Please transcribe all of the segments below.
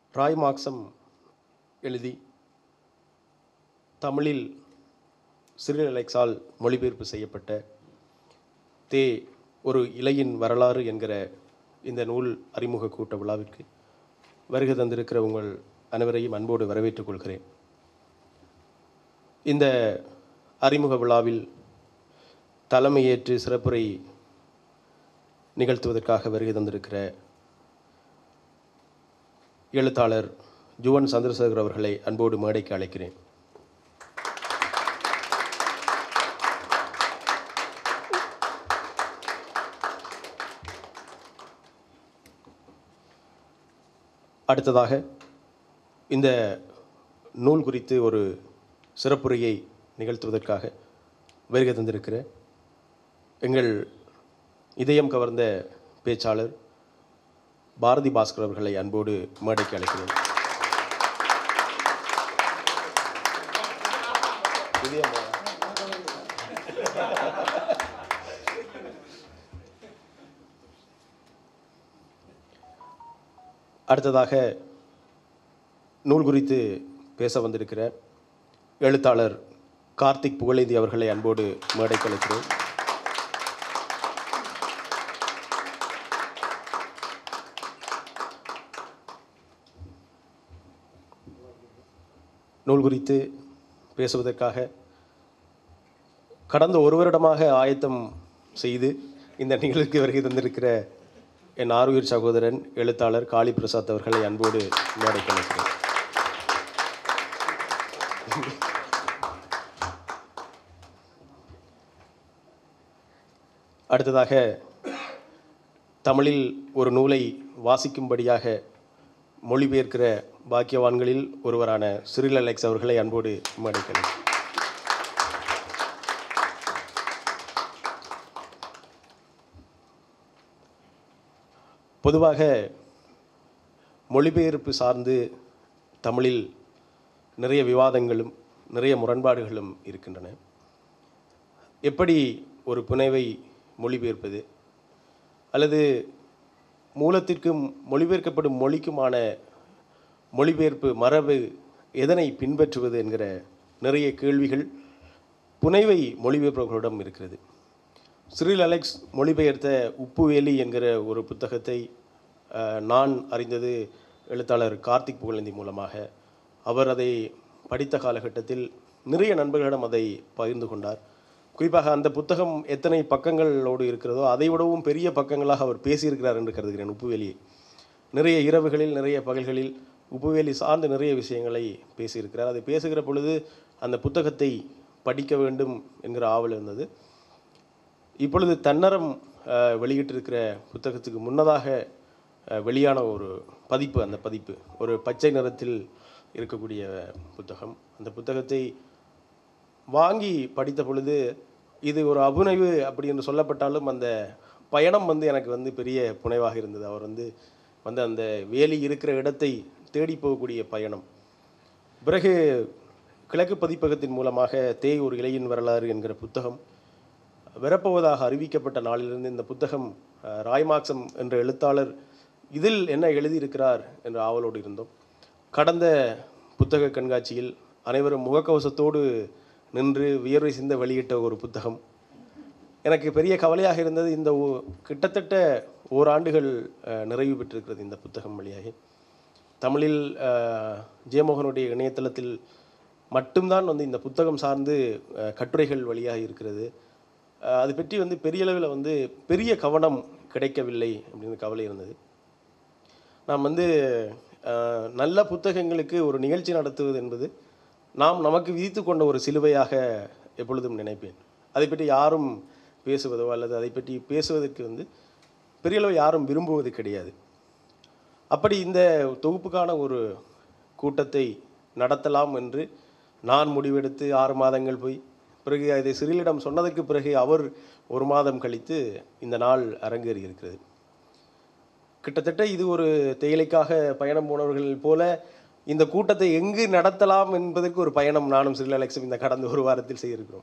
ராய் மார்க்சம் எழுதி தமிழில் சிறில் அலெக்ஸால் மொழிபெயர்ப்பு செய்யப்பட்ட தே ஒரு இலையின் வரலாறு என்கிற இந்த நூல் அறிமுக கூட்ட விழாவிற்கு வருகை தந்திருக்கிற உங்கள் அனைவரையும் அன்போடு வரவேற்றுக் கொள்கிறேன் இந்த அறிமுக விழாவில் தலைமையேற்று சிறப்புரை நிகழ்த்துவதற்காக வருகை தந்திருக்கிற எழுத்தாளர் ஜுவன் சந்திரசேகர் அவர்களை அன்போடு மேடைக்கு அழைக்கிறேன் அடுத்ததாக இந்த நூல் குறித்து ஒரு சிறப்புரையை நிகழ்த்துவதற்காக வருகை தந்திருக்கிற எங்கள் இதயம் கவர்ந்த பேச்சாளர் பாரதி பாஸ்கர் அவர்களை அன்போடு மேடைக்கு அழைக்கிறேன் இதயம் அடுத்ததாக நூல் குறித்து பேச வந்திருக்கிற எழுத்தாளர் கார்த்திக் புகழேந்தி அவர்களை அன்போடு மேடைக்கு அழைக்கிறேன் நூல் குறித்து பேசுவதற்காக கடந்த ஒரு வருடமாக ஆயத்தம் செய்து இந்த நிகழ்வுக்கு வருகை தந்திருக்கிற என் ஆறுயிர் சகோதரன் எழுத்தாளர் காளி பிரசாத் அவர்களை அன்போடு மேடைக்கு அழைக்கிறேன் அடுத்ததாக தமிழில் ஒரு நூலை வாசிக்கும்படியாக மொழிபெயர்க்கிற பாக்கியவான்களில் ஒருவரான சிறில் அலெக்ஸ் அவர்களை அன்போடு மேடைக்கு அழைக்கிறேன் பொதுவாக மொழிபெயர்ப்பு சார்ந்து தமிழில் நிறைய விவாதங்களும் நிறைய முரண்பாடுகளும் இருக்கின்றன எப்படி ஒரு புனைவை மொழிபெயர்ப்பது அல்லது மூலத்திற்கும் மொழிபெயர்க்கப்படும் மொழிக்குமான மொழிபெயர்ப்பு மரபு எதனை பின்பற்றுவது என்கிற நிறைய கேள்விகள் புனைவை மொழிபெயர்ப்பவர்களிடம் இருக்கிறது சிறில் அலெக்ஸ் மொழிபெயர்த்த உப்புவேலி என்கிற ஒரு புத்தகத்தை அஹ், நான் அறிந்தது எழுத்தாளர் கார்த்திக் புகழேந்தி மூலமாக அவர் அதை படித்த காலகட்டத்தில் நிறைய நண்பர்களிடம் அதை பகிர்ந்து கொண்டார் குறிப்பாக அந்த புத்தகம் எத்தனை பக்கங்களோடு இருக்கிறதோ அதை விடவும் பெரிய பக்கங்களாக அவர் பேசியிருக்கிறார் என்று கருதுகிறேன் உப்புவேலியை நிறைய இரவுகளில் நிறைய பகல்களில் உப்புவேலி சார்ந்த நிறைய விஷயங்களை பேசியிருக்கிறார் அதை பேசுகிற பொழுது அந்த புத்தகத்தை படிக்க வேண்டும் என்கிற ஆவல் இருந்தது இப்பொழுது தன்னரம் அஹ், வெளியிட்டிருக்கிற புத்தகத்துக்கு முன்னதாக அஹ், வெளியான ஒரு பதிப்பு அந்த பதிப்பு ஒரு பச்சை நிறத்தில் இருக்கக்கூடிய புத்தகம் அந்த புத்தகத்தை வாங்கி படித்த பொழுது இது ஒரு அபுனைவு அப்படி என்று சொல்லப்பட்டாலும் அந்த பயணம் வந்து எனக்கு வந்து பெரிய புனைவாக இருந்தது அவர் வந்து வந்து அந்த வேலி இருக்கிற இடத்தை தேடி போகக்கூடிய பயணம் பிறகு கிழக்கு பதிப்பகத்தின் மூலமாக தேய் ஒரு இலையின் வரலாறு என்கிற புத்தகம் வரப்போவதாக அறிவிக்கப்பட்ட நாளிலிருந்து இந்த புத்தகம் அஹ், ராய்மாக்சம் என்ற எழுத்தாளர் இதில் என்ன எழுதியிருக்கிறார் என்ற ஆவலோடு இருந்தோம் கடந்த புத்தக கண்காட்சியில் அனைவரும் முகக்கவசத்தோடு நின்று வியர்வை சிந்த வெளியிட்ட ஒரு புத்தகம் எனக்கு பெரிய கவலையாக இருந்தது இந்த ஓ- கிட்டத்தட்ட ஓராண்டுகள் அஹ், நிறைவு பெற்றிருக்கிறது இந்த புத்தகம் வழியாக தமிழில் அஹ், ஜெயமோகனுடைய இணையதளத்தில் மட்டும்தான் வந்து இந்த புத்தகம் சார்ந்து அஹ், கட்டுரைகள் வழியாக இருக்கிறது அஹ், அது பற்றி வந்து பெரிய அளவில் வந்து பெரிய கவனம் கிடைக்கவில்லை அப்படின்னு கவலை இருந்தது நாம் வந்து அஹ், நல்ல புத்தகங்களுக்கு ஒரு நிகழ்ச்சி நடத்துவது என்பது நாம் நமக்கு விதித்து கொண்ட ஒரு சிலுவையாக எப்பொழுதும் நினைப்பேன் அதை பற்றி யாரும் பேசுவதோ அல்லது அதை பற்றி பேசுவதற்கு வந்து பெரிய அளவு யாரும் விரும்புவது கிடையாது அப்படி இந்த தொகுப்புக்கான ஒரு கூட்டத்தை நடத்தலாம் என்று நான் முடிவெடுத்து ஆறு மாதங்கள் போய் பிறகு இதை சிறிலிடம் சொன்னதற்கு பிறகு அவர் ஒரு மாதம் கழித்து இந்த நாள் அரங்கேறி இருக்கிறது கிட்டத்தட்ட இது ஒரு தேயிலைக்காக பயணம் போனவர்கள் போல இந்த கூட்டத்தை எங்கு நடத்தலாம் என்பதற்கு ஒரு பயணம் நானும் சிறில் அலெக்ஸும் இந்த கடந்த ஒரு வாரத்தில் செய்திருக்கிறோம்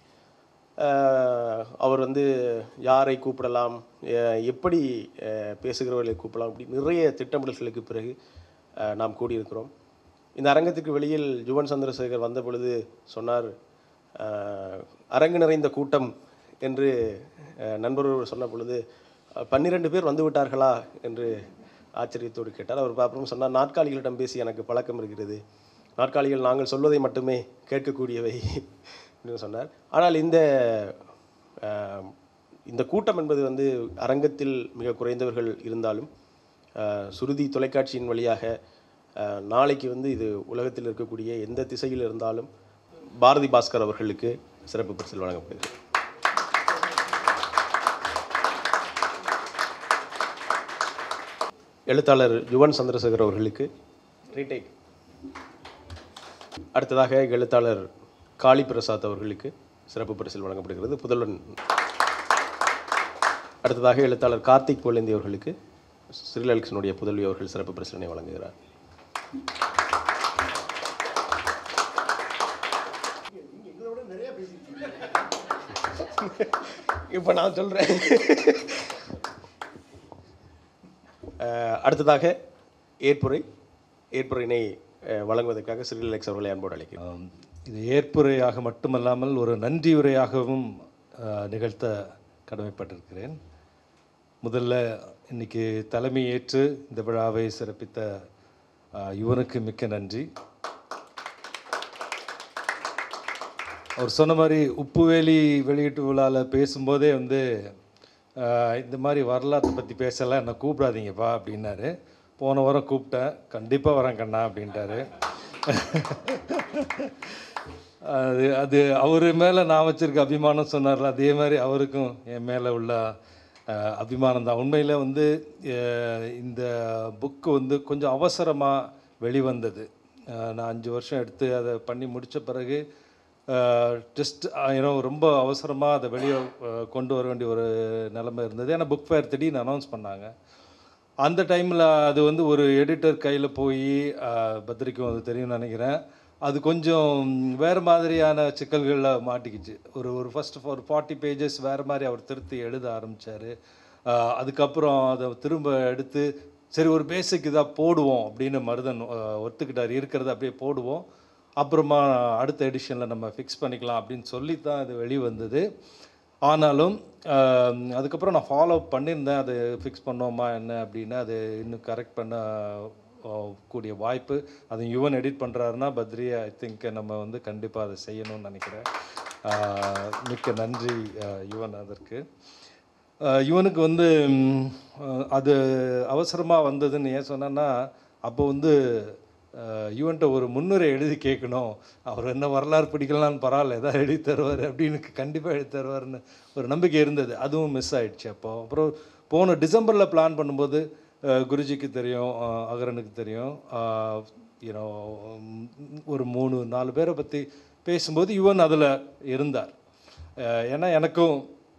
ஆஹ் அவர் வந்து யாரை கூப்பிடலாம் அஹ் எப்படி அஹ் பேசுகிறவர்களை கூப்பிடலாம் அப்படி நிறைய திட்டமிடல்களுக்கு பிறகு அஹ், நாம் கூடியிருக்கிறோம் இந்த அரங்கத்துக்கு வெளியில் யுவன் சந்திரசேகர் வந்த பொழுது சொன்னார் அஹ், அரங்கு நிறைந்த கூட்டம் என்று அஹ், நண்பர் ஒருவர் சொன்ன பொழுது அஹ், பன்னிரண்டு பேர் வந்து விட்டார்களா என்று ஆச்சரியத்தோடு கேட்டார் அவர் அப்புறம் சொன்னார் நாற்காலிகளிடம் பேசி எனக்கு பழக்கம் இருக்கிறது நாற்காலிகள் நாங்கள் சொல்வதை மட்டுமே கேட்கக்கூடியவை என்று சொன்னார் ஆனால் இந்த அஹ், இந்த கூட்டம் என்பது வந்து அரங்கத்தில் மிக குறைந்தவர்கள் இருந்தாலும் அஹ், சுருதி தொலைக்காட்சியின் வழியாக அஹ், நாளைக்கு வந்து இது உலகத்தில் இருக்கக்கூடிய எந்த திசையில் இருந்தாலும் பாரதி பாஸ்கர் அவர்களுக்கு சிறப்பு பரிசில் வழங்கப்படுகிறது எழுத்தாளர் யுவன் சந்திரசேகர் அவர்களுக்கு ரீடேக் அடுத்ததாக எழுத்தாளர் காளி பிரசாத் அவர்களுக்கு சிறப்பு பரிசில் வழங்கப்படுகிறது புதல்வன் அடுத்ததாக எழுத்தாளர் கார்த்திக் பொலேந்தி அவர்களுக்கு ஸ்ரீலலிக்ஷனுடைய புதல்வி அவர்கள் சிறப்பு பரிசீலனை வழங்குகிறார் இப்போ நான் சொல்கிறேன் அடுத்ததாக ஏற்புரை ஏற்புரையினை அஹ், வழங்குவதற்காக ஸ்ரீலலிக்ஸ் அவர்களை அன்போடு அழைக்கிறேன் ஆம், இது ஏற்புரையாக மட்டுமல்லாமல் ஒரு நன்றி உரையாகவும் ஆ, நிகழ்த்த கடமைப்பட்டிருக்கிறேன் முதல்ல இன்னைக்கு தலைமை ஏற்று இந்த விழாவை சிறப்பித்த ஆ, யுவனுக்கு மிக்க நன்றி அவர் சொன்ன மாதிரி உப்புவேலி வெளியீட்டு விழாவில் பேசும்போதே வந்து ஆ, இந்த மாதிரி வரலாற்றை பற்றி பேசலாம் என்னை கூப்பிடாதீங்கப்பா அப்படின்னாரு போன வாரம் கூப்பிட்டேன் கண்டிப்பாக வரேன் கண்ணா அப்படின்ட்டாரு அது அது அவர் மேலே நான் வச்சிருக்க அபிமானம் சொன்னார்ல அதே மாதிரி அவருக்கும் என் மேலே உள்ள அஹ், அபிமானம் தான் உண்மையில் வந்து அஹ், இந்த புக்கு வந்து கொஞ்சம் அவசரமாக வெளிவந்தது அஹ், நான் அஞ்சு வருஷம் எடுத்து அதை பண்ணி முடித்த பிறகு ஜஸ்ட் ஏன்னா ரொம்ப அவசரமாக அதை வெளியே அஹ், கொண்டு வர வேண்டிய ஒரு நிலைமை இருந்தது ஏன்னா புக் ஃபேர் திடீர்னு அனௌன்ஸ் பண்ணாங்க அந்த டைமில் அது வந்து ஒரு எடிட்டர் கையில் போய் பத்திரிக்கும் அது தெரியும்னு நினைக்கிறேன் அது கொஞ்சம் வேறு மாதிரியான சிக்கல்களில் மாட்டிக்கிச்சு ஒரு ஒரு ஃபஸ்ட் ஒரு ஃபார்ட்டி பேஜஸ் வேறு மாதிரி அவர் திருத்தி எழுத ஆரம்பித்தார் அதுக்கப்புறம் அதை திரும்ப எடுத்து சரி ஒரு பேசிக் இதாக போடுவோம் அப்படின்னு மருதன் அஹ், ஒத்துக்கிட்டார் இருக்கிறத அப்படியே போடுவோம் அப்புறமா அடுத்த எடிஷனில் நம்ம ஃபிக்ஸ் பண்ணிக்கலாம் அப்படின்னு சொல்லி தான் இது வெளிவந்தது ஆனாலும் ஆஹ், அதுக்கப்புறம் நான் ஃபாலோ பண்ணியிருந்தேன் அது ஃபிக்ஸ் பண்ணோமா என்ன அப்படின்னு அது இன்னும் கரெக்ட் பண்ண ஆஹ், கூடிய வாய்ப்பு அது யுவன் எடிட் பண்ணுறாருன்னா பத்ரி ஐ திங்க் நம்ம வந்து கண்டிப்பாக அதை செய்யணும்னு நினைக்கிறேன் ஆஹ், மிக்க நன்றி ஆஹ், யுவன் அதற்கு ஆஹ், இவனுக்கு வந்து ம், ஆஹ், அது அவசரமாக வந்ததுன்னு ஏன் சொன்னேன்னா அப்போ வந்து யுவன்ட்ட ஒரு முன்னுரை எழுதி கேட்கணும் அவர் என்ன வரலாறு பிடிக்கலாம்னு பரவாயில்ல ஏதாவது எழுதி தருவார் அப்படின்னு கண்டிப்பாக எழுதி தருவார்னு ஒரு நம்பிக்கை இருந்தது அதுவும் மிஸ் ஆயிடுச்சு அப்போ அப்புறம் போன டிசம்பரில் பிளான் பண்ணும்போது ஆஹ், குருஜிக்கு தெரியும் ஆஹ், அகரனுக்கு தெரியும் யூனோ ஒரு மூணு நாலு பேரை பற்றி பேசும்போது யுவன் அதில் இருந்தார் ஆஹ், ஏன்னா எனக்கும்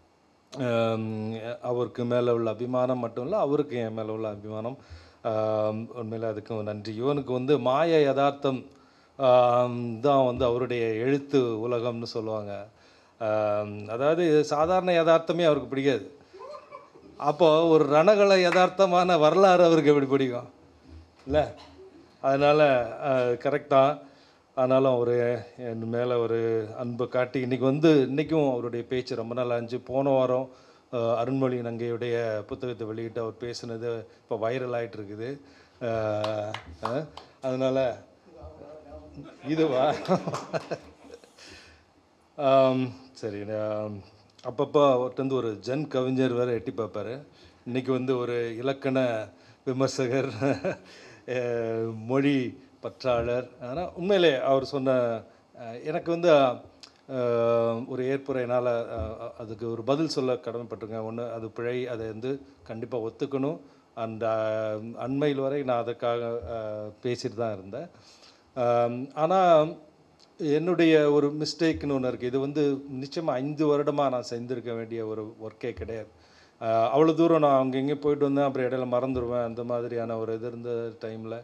ஆம், அவருக்கு மேலே உள்ள அபிமானம் மட்டும் இல்லை அவருக்கு என் மேலே உள்ள அபிமானம் ஆம், உண்மையில் அதுக்கும் நன்றி இவனுக்கு வந்து மாய யதார்த்தம் ஆம், தான் வந்து அவருடைய எழுத்து உலகம்னு சொல்லுவாங்க ஆம், அதாவது சாதாரண யதார்த்தமே அவருக்கு பிடிக்காது அப்போ ஒரு ரணகல யதார்த்தமான வரலாறு அவருக்கு எப்படி பிடிக்கும் இல்லை அதனால் கரெக்டாக ஆனாலும் அவர் என் மேலே ஒரு அன்பை காட்டி இன்றைக்கி வந்து இன்றைக்கும் அவருடைய பேச்சு ரொம்ப நாள் ஆச்சு போன வாரம் அஹ், அருண்மொழி நங்கையுடைய புத்தகத்தை வெளியிட்டு அவர் பேசுனது இப்போ வைரல் ஆயிட்டு இருக்குது அதனால் இதுவா ஆம், சரி ஆம், அப்பப்போ அவர்கிட்ட ஒரு ஜன் கவிஞர் வேறு எட்டி பார்ப்பாரு இன்னைக்கு வந்து ஒரு இலக்கண விமர்சகர் அஹ், மொழி பற்றாளர் ஆனால் உண்மையிலே அவர் சொன்ன அஹ், எனக்கு வந்து அஹ், ஒரு ஏற்புரையினால் அதுக்கு ஒரு பதில் சொல்ல கடமைப்பட்டிருக்கேன் ஒன்று அது பிழை அதை வந்து கண்டிப்பாக ஒத்துக்கணும் அந்த அண்மையில் வரை நான் அதுக்காக அஹ், பேசிட்டு தான் இருந்தேன் ஆனால் என்னுடைய ஒரு மிஸ்டேக்னு ஒன்று இருக்குது இது வந்து நிச்சயமாக ஐந்து வருடமாக நான் செஞ்சுருக்க வேண்டிய ஒரு ஒர்க்கே கிடையாது ஆஹ் அவ்வளோ தூரம் நான் அங்கே இங்கே போயிட்டு வந்தேன் அப்புறம் இடையில மறந்துடுவேன் அந்த மாதிரியான ஒரு இது இருந்த டைமில்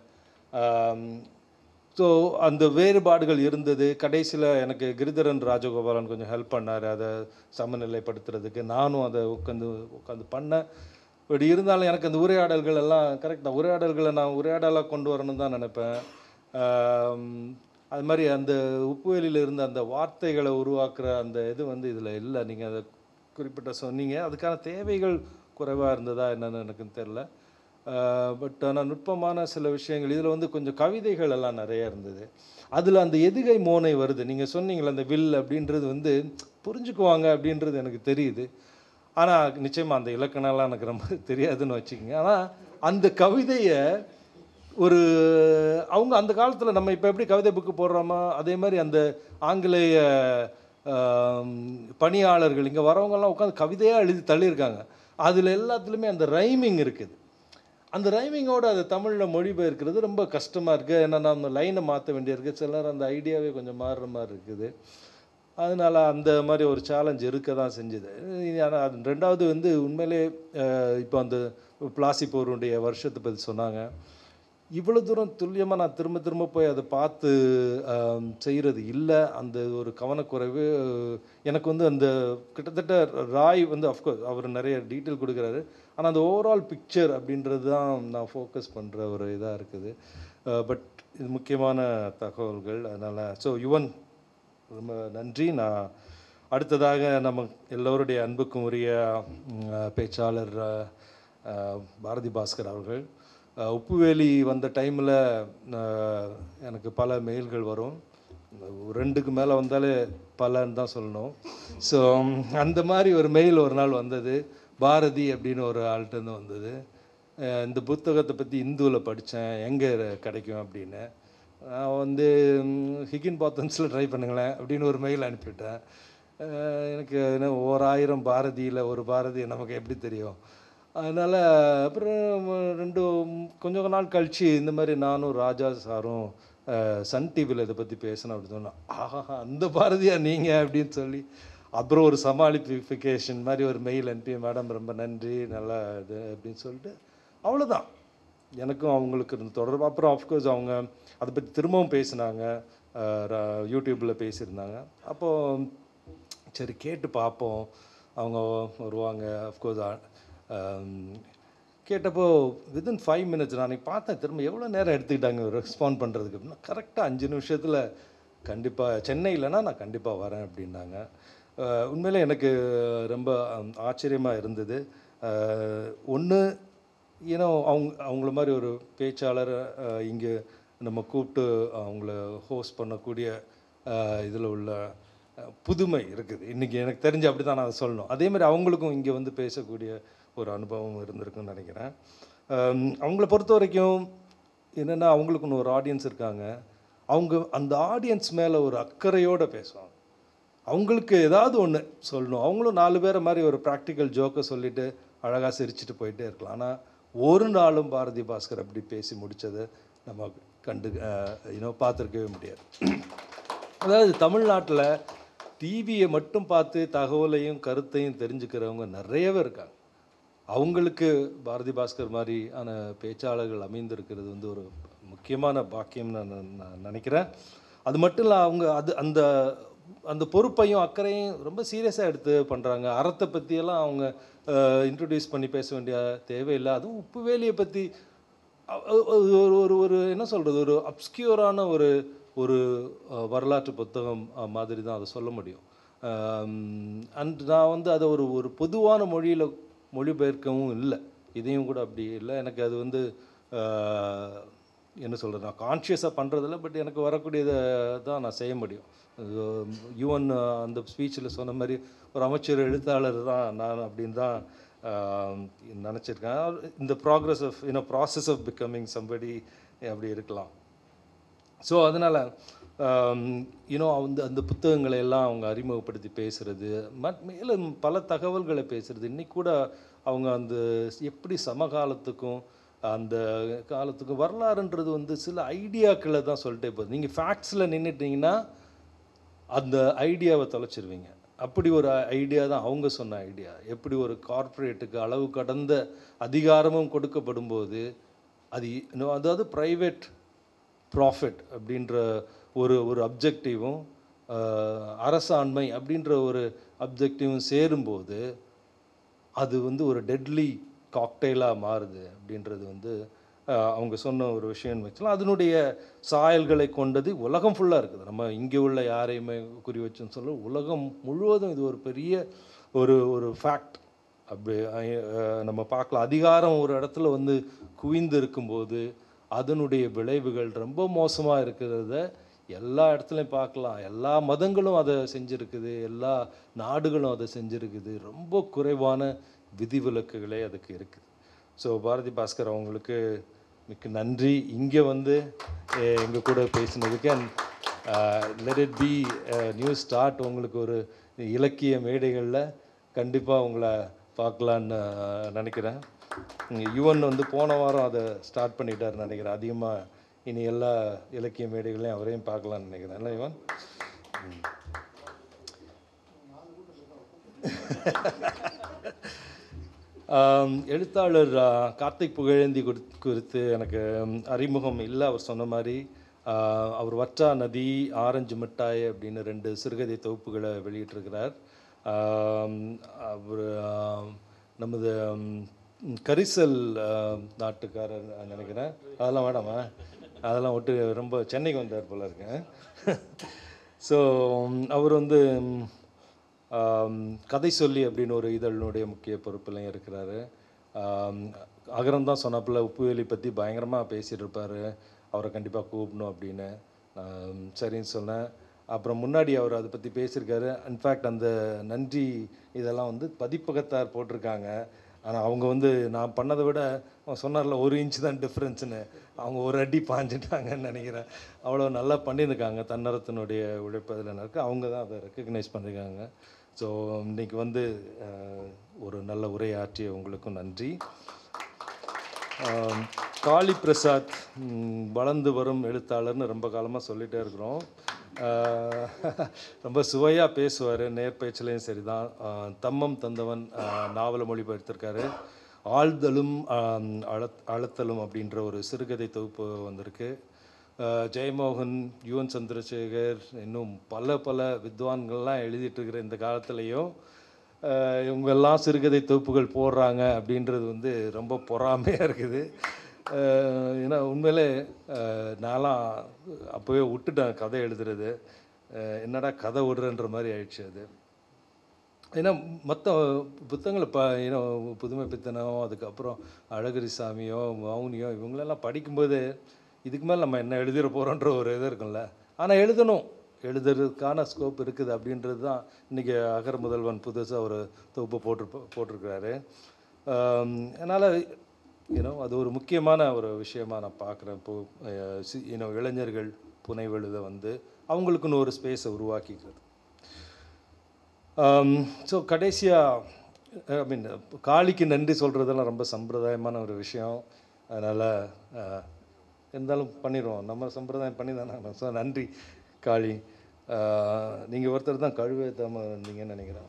ஸோ அந்த வேறுபாடுகள் இருந்தது கடைசியில் எனக்கு கிரிதரன் ராஜகோபாலன் கொஞ்சம் ஹெல்ப் பண்ணார் அதை சமநிலைப்படுத்துறதுக்கு நானும் அதை உட்காந்து உட்காந்து பண்ணேன் பட் இருந்தாலும் எனக்கு அந்த உரையாடல்கள் எல்லாம் கரெக்டாக உரையாடல்களை நான் உரையாடலாக கொண்டு வரணும்னு தான் நினைப்பேன் ஆம், அது மாதிரி அந்த உப்புவேலியில் இருந்த அந்த வார்த்தைகளை உருவாக்குற அந்த இது வந்து இதில் இல்லை நீங்கள் அதை குறிப்பிட்ட சொன்னீங்க அதுக்கான தேவைகள் குறைவாக இருந்ததா என்னன்னு எனக்கு தெரில பட் ஆனால் நுட்பமான சில விஷயங்கள் இதில் வந்து கொஞ்சம் கவிதைகள் எல்லாம் நிறைய இருந்தது அதில் அந்த எதுகை மோனை வருது நீங்கள் சொன்னீங்களே அந்த வில் அப்படின்றது வந்து புரிஞ்சுக்குவாங்க அப்படின்றது எனக்கு தெரியுது ஆனால் நிச்சயமாக அந்த இலக்கணம்லாம் எனக்கு ரொம்ப தெரியாதுன்னு வச்சுக்கோங்க ஆனால் அந்த கவிதையை ஒரு அவங்க அந்த காலத்தில் நம்ம இப்போ எப்படி கவிதை புக்கு போடுறோமோ அதே மாதிரி அந்த ஆங்கிலேய ஆம், பணியாளர்கள் இங்கே வரவங்கெல்லாம் உட்காந்து கவிதையாக எழுதி தள்ளியிருக்காங்க அதில் எல்லாத்துலேயுமே அந்த ரைமிங் இருக்குது அந்த ரைமிங்கோட அது தமிழில் மொழிபெயர்க்கிறது ரொம்ப கஷ்டமாக இருக்குது ஏன்னா நம்ம லைனை மாற்ற வேண்டியிருக்கு சிலர் அந்த ஐடியாவே கொஞ்சம் மாறுற மாதிரி இருக்குது அதனால் அந்த மாதிரி ஒரு சேலஞ்ச் இருக்க தான் செஞ்சுது ஆனால் அது ரெண்டாவது வந்து உண்மையிலே அஹ், இப்போ அந்த பிளாசி போருடைய வருஷத்தை பற்றி சொன்னாங்க இவ்வளோ தூரம் துல்லியமாக நான் திரும்ப திரும்ப போய் அதை பார்த்து செய்கிறது இல்லை அந்த ஒரு கவனக்குறைவு அஹ், எனக்கு வந்து அந்த கிட்டத்தட்ட ராய் வந்து அஃப்கோர்ஸ் அவர் நிறைய டீட்டெயில் கொடுக்குறாரு ஆனால் அந்த ஓவரால் பிக்சர் அப்படின்றது தான் நான் ஃபோக்கஸ் பண்ணுற ஒரு இதாக இருக்குது பட் இது முக்கியமான தகவல்கள் அதனால் ஸோ யுவன் ரொம்ப நன்றி நான் அடுத்ததாக நம்ம எல்லோருடைய அன்புக்கும் உரிய ம், பேச்சாளர் அஹ், அஹ், பாரதி பாஸ்கர் அவர்கள் அஹ், உப்புவேலி வந்த டைமில் எனக்கு பல மெயில்கள் வரும் ரெண்டுக்கு மேலே வந்தாலே பலன்னு தான் சொல்லணும் ஸோ அந்த மாதிரி ஒரு மெயில் ஒரு நாள் வந்தது பாரதி அப்படின்னு ஒரு ஆள்கிட்டருந்து வந்தது அஹ், இந்த புத்தகத்தை பற்றி இந்துவில் படித்தேன் எங்கே கிடைக்கும் அப்படின்னு நான் வந்து ம், ஹிகின் பாத்தன்ஸில் ட்ரை பண்ணுங்களேன் அப்படின்னு ஒரு மெயில் அனுப்பிவிட்டேன் அஹ் எனக்கு என்ன ஓராயிரம் பாரதியில் ஒரு பாரதி நமக்கு எப்படி தெரியும் அதனால் அப்புறம் ரெண்டு கொஞ்சம் நாள் கழித்து இந்த மாதிரி நானும் ராஜா சாரும் அஹ், சன் டிவியில் இதை பற்றி பேசணும் அப்படின்னு சொன்னேன் ஆஹா அந்த பாரதியா நீங்கள் அப்படின்னு சொல்லி அப்புறம் ஒரு சமாளிஃபிகேஷன் மாதிரி ஒரு மெயில் அனுப்பி மேடம் ரொம்ப நன்றி நல்லா இது அப்படின்னு சொல்லிட்டு அவ்வளோதான் எனக்கும் அவங்களுக்கு இருந்த தொடர்பு அப்புறம் ஆஃப்கோர்ஸ் அவங்க அதை பற்றி திரும்பவும் பேசினாங்க யூடியூப்பில் பேசியிருந்தாங்க அப்போது சரி கேட்டு பார்ப்போம் அவங்க வருவாங்க அஃப்கோர்ஸ் கேட்டப்போ வித்தின் ஃபைவ் மினிட்ஸ் நான் அன்னைக்கு பார்த்தேன் திரும்ப எவ்வளோ நேரம் எடுத்துக்கிட்டாங்க ரெஸ்பாண்ட் பண்ணுறதுக்கு அப்படின்னா கரெக்டாக அஞ்சு நிமிஷத்தில் கண்டிப்பாக சென்னையிலனா நான் கண்டிப்பாக வரேன் அப்படின்னாங்க அஹ் உண்மையிலே எனக்கு ரொம்ப ஆச்சரியமாக இருந்தது ஒன்று ஏன்னா அவங்க அவங்கள மாதிரி ஒரு பேச்சாளர் இங்கே நம்ம கூப்பிட்டு அவங்கள ஹோஸ்ட் பண்ணக்கூடிய இதில் உள்ள அஹ், புதுமை இருக்குது இன்றைக்கி எனக்கு தெரிஞ்சு அப்படி தான் நான் அதை சொல்லணும் அதே மாதிரி அவங்களுக்கும் இங்கே வந்து பேசக்கூடிய ஒரு அனுபவம் இருந்திருக்குன்னு நினைக்கிறேன் அம், அவங்கள பொறுத்த வரைக்கும் என்னென்னா அவங்களுக்குன்னு ஒரு ஆடியன்ஸ் இருக்காங்க அவங்க அந்த ஆடியன்ஸ் மேலே ஒரு அக்கறையோடு பேசுவாங்க அவங்களுக்கு ஏதாவது ஒன்று சொல்லணும் அவங்களும் நாலு பேரை மாதிரி ஒரு ப்ராக்டிக்கல் ஜோக்கை சொல்லிட்டு அழகாக சிரிச்சிட்டு போயிட்டே இருக்கலாம் ஆனால் ஒரு நாளும் பாரதி பாஸ்கர் அப்படி பேசி முடித்ததை நம்ம கண்டு யூனோ பார்த்துருக்கவே முடியாது அதாவது தமிழ்நாட்டில் டிவியை மட்டும் பார்த்து தகவலையும் கருத்தையும் தெரிஞ்சுக்கிறவங்க நிறையவே இருக்காங்க அவங்களுக்கு பாரதி பாஸ்கர் மாதிரியான பேச்சாளர்கள் அமைந்திருக்கிறது வந்து ஒரு முக்கியமான பாக்கியம் நான் நான் நினைக்கிறேன் அது மட்டும் இல்லை அவங்க அது அந்த அந்த பொறுப்பையும் அக்கறையும் ரொம்ப சீரியஸாக எடுத்து பண்ணுறாங்க அறத்தை பற்றியெல்லாம் அவங்க இன்ட்ரடியூஸ் பண்ணி பேச வேண்டிய தேவையில்லை அதுவும் உப்பு வேலியை பற்றி அ- அ- அது ஒரு ஒரு ஒரு என்ன சொல்கிறது ஒரு அப்ஸ்கியூரான ஒரு ஒரு அஹ், வரலாற்று புத்தகம் அஹ், மாதிரி தான் அதை சொல்ல முடியும் அண்ட் நான் வந்து அதை ஒரு ஒரு பொதுவான மொழியில் மொழிபெயர்க்கவும் இல்லை இதையும் கூட அப்படி இல்லை எனக்கு அது வந்து அஹ், என்ன சொல்கிறது நான் கான்ஷியஸாக பண்ணுறதில்ல பட் எனக்கு வரக்கூடியதை தான் நான் செய்ய முடியும் யுவன் அந்த ஸ்பீச்சில் சொன்ன மாதிரி ஒரு அமைச்சர் எழுத்தாளர் தான் நான் அப்படின்னு தான் ஆஹ், நினச்சிருக்கேன் இந்த progress of you know process of becoming somebody அப்படி இருக்கலாம் ஸோ அதனால் யூனோ அந்த அந்த புத்தகங்களை எல்லாம் அவங்க அறிமுகப்படுத்தி பேசுகிறது மத் மேலும் பல தகவல்களை பேசுகிறது இன்னைக்கு கூட அவங்க அந்த எப்படி சமகாலத்துக்கும் அந்த காலத்துக்கும் வரலாறுன்றது வந்து சில ஐடியாக்களை தான் சொல்லிட்டே போகுது நீங்கள் ஃபேக்ட்ஸில் நின்றுட்டீங்கன்னா அந்த ஐடியாவை தொலைச்சிருவீங்க அப்படி ஒரு ஐடியா தான் அவங்க சொன்ன ஐடியா எப்படி ஒரு கார்ப்பரேட்டுக்கு அளவு கடந்த அதிகாரமும் கொடுக்கப்படும் போது அது இன்னும் அதாவது ப்ரைவேட் ப்ராஃபிட் அப்படின்ற ஒரு ஒரு அப்ஜெக்டிவும் அரசாண்மை அப்படின்ற ஒரு அப்ஜெக்டிவும் சேரும்போது அது வந்து ஒரு டெட்லி காக்டெயிலாக மாறுது அப்படின்றது வந்து ஆஹ், அவங்க சொன்ன ஒரு விஷயம்னு வச்சலாம் அதனுடைய சாயல்களை கொண்டது உலகம் ஃபுல்லாக இருக்குது நம்ம இங்கே உள்ள யாரையுமே குறி வச்சுன்னு சொல்ல உலகம் முழுவதும் இது ஒரு பெரிய ஒரு ஒரு ஃபேக்ட் அப்படி அஹ், நம்ம பார்க்கலாம் அதிகாரம் ஒரு இடத்துல வந்து குவிந்து இருக்கும்போது அதனுடைய விளைவுகள் ரொம்ப மோசமாக இருக்கிறத எல்லா இடத்துலையும் பார்க்கலாம் எல்லா மதங்களும் அதை செஞ்சுருக்குது எல்லா நாடுகளும் அதை செஞ்சுருக்குது ரொம்ப குறைவான விதிவிலக்குகளே அதுக்கு இருக்குது ஸோ பாரதி பாஸ்கர் அவங்களுக்கு மிக்க நன்றி இங்கே வந்து எங்கள் கூட பேசினதுக்கு and let it be new start உங்களுக்கு ஒரு இலக்கிய மேடைகளில் கண்டிப்பாக உங்களை பார்க்கலான்னு அஹ், நினைக்கிறேன் யுவன் வந்து போன வாரம் அதை ஸ்டார்ட் பண்ணிட்டாருன்னு நினைக்கிறேன் அதிகமாக இனி எல்லா இலக்கிய மேடைகளையும் அவரையும் பார்க்கலான்னு நினைக்கிறேன் இல்லை யுவன் ஆம், எழுத்தாளர் ஆ, கார்த்திக் புகழேந்தி குறி- குறித்து எனக்கு ம், அறிமுகம் இல்லை அவர் சொன்ன மாதிரி ஆ, அவர் வற்றா நதி ஆரஞ்சு மிட்டாய் அப்படின்னு ரெண்டு சிறுகதை தொகுப்புகளை வெளியிட்டிருக்கிறார் ஆம், அவர் ஆம், நமது ம், கரிசல் ஆ, நாட்டுக்காரர் நினைக்கிறேன் அதெல்லாம் வேணாமா அதெல்லாம் விட்டு ரொம்ப சென்னைக்கு வந்தார் போல இருக்கேன் ஸோ அவர் வந்து ம், ஆம், கதை சொல்லி அப்படின்னு ஒரு இதழினுடைய முக்கிய பொறுப்புலையும் இருக்கிறாரு ஆம், அகரம் தான் சொன்னாப்புல உப்புவேலி பற்றி பயங்கரமாக பேசிட்டு இருப்பாரு அவரை கண்டிப்பாக கூப்பிடணும் அப்படின்னு ஆம், சரின்னு சொன்னேன் அப்புறம் முன்னாடி அவர் அதை பற்றி பேசியிருக்காரு இன்ஃபேக்ட் அந்த நன்றி இதெல்லாம் வந்து பதிப்பகத்தார் போட்டிருக்காங்க ஆனால் அவங்க வந்து நான் பண்ணதை விட அவன் சொன்னார்ல ஒரு இன்ச் தான் டிஃப்ரென்ஸ்னு அவங்க ஒரு அடி பாஞ்சிட்டாங்கன்னு நினைக்கிறேன் அவ்வளோ நல்லா பண்ணியிருக்காங்க தன்னரத்தினுடைய உழைப்பு அதில் இருக்குது அவங்க தான் அதை ரெக்கக்னைஸ் பண்ணியிருக்காங்க ஸோ இன்னைக்கு வந்து அஹ், ஒரு நல்ல உரையாற்றிய உங்களுக்கும் நன்றி ஆம், காளி பிரசாத் ம், வளர்ந்து வரும் எழுத்தாளர்னு ரொம்ப காலமாக சொல்லிகிட்டே இருக்கிறோம் ஆஹ், ரொம்ப சுவையாக பேசுவார் நேர்பேச்சிலையும் சரி தான் தம்மம் தந்தவன் ஆஹ், நாவலை மொழிபெயர்த்திருக்காரு ஆழ்தலும் ஆம், அழத் அழுத்தலும் அப்படின்ற ஒரு சிறுகதை தொகுப்பு வந்திருக்கு ஆஹ், ஜெயமோகன் யுவன் சந்திரசேகர் இன்னும் பல பல வித்வான்கள்லாம் எழுதிட்டு இருக்கிற இந்த காலத்துலேயும் ஆஹ் இவங்கெல்லாம் சிறுகதை தொகுப்புகள் போடுறாங்க அப்படின்றது வந்து ரொம்ப பொறாமையாக இருக்குது ஆஹ் ஏன்னா உண்மையிலே ஆஹ் நான்லாம் அப்போவே விட்டுட்டேன் கதை எழுதுறது ஆஹ் என்னடா கதை விடுறன்ற மாதிரி ஆயிடுச்சு அது ஏன்னா மற்ற புத்தகங்களை ப ஏன்னா புதுமை பித்தனம் அதுக்கப்புறம் அழகிரிசாமியோ மௌனியோ இவங்களெல்லாம் படிக்கும்போது இதுக்கு மேலே நம்ம என்ன எழுதிட போகிறோன்ற ஒரு இது இருக்கும்ல ஆனால் எழுதணும் எழுதுறதுக்கான ஸ்கோப் இருக்குது அப்படின்றது தான் இன்றைக்கி அகர முதல்வன் புதுசாக ஒரு தொகுப்பு போட்டு போட்டிருக்கிறாரு அதனால் ஏன்னோ அது ஒரு முக்கியமான ஒரு விஷயமா நான் பார்க்குறேன் இப்போ யூனோ இளைஞர்கள் புனைவெழுத வந்து அவங்களுக்குன்னு ஒரு ஸ்பேஸை உருவாக்கிக்கிறது ஸோ கடைசியாக ஐ மீன் காளிக்கு நன்றி சொல்கிறதெல்லாம் ரொம்ப சம்பிரதாயமான ஒரு விஷயம் அதனால் இருந்தாலும் பண்ணிடுவோம் நம்ம சம்பிரதாயம் பண்ணி தானே ஸோ நன்றி காளி நீங்கள் ஒருத்தர் தான் கழுவே தாம இருந்தீங்கன்னு நினைக்கிறேன்